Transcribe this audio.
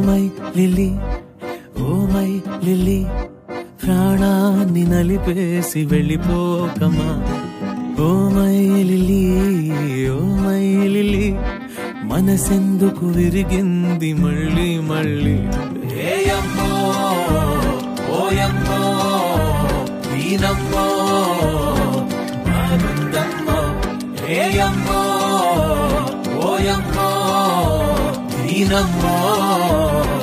my Lily oh my Lily ప్రాణాన్ని నలిపేసి వెళ్ళిపోకమా oh my Lily oh my Lily మనసెందుకు విరిగింది మళ్ళీ మళ్ళీ ఏయమ్మో ఓయమ్మో వీనమ్మో బాగుందమ్మో ఏయమ్మో ఓయమ్మో వీనమ్మో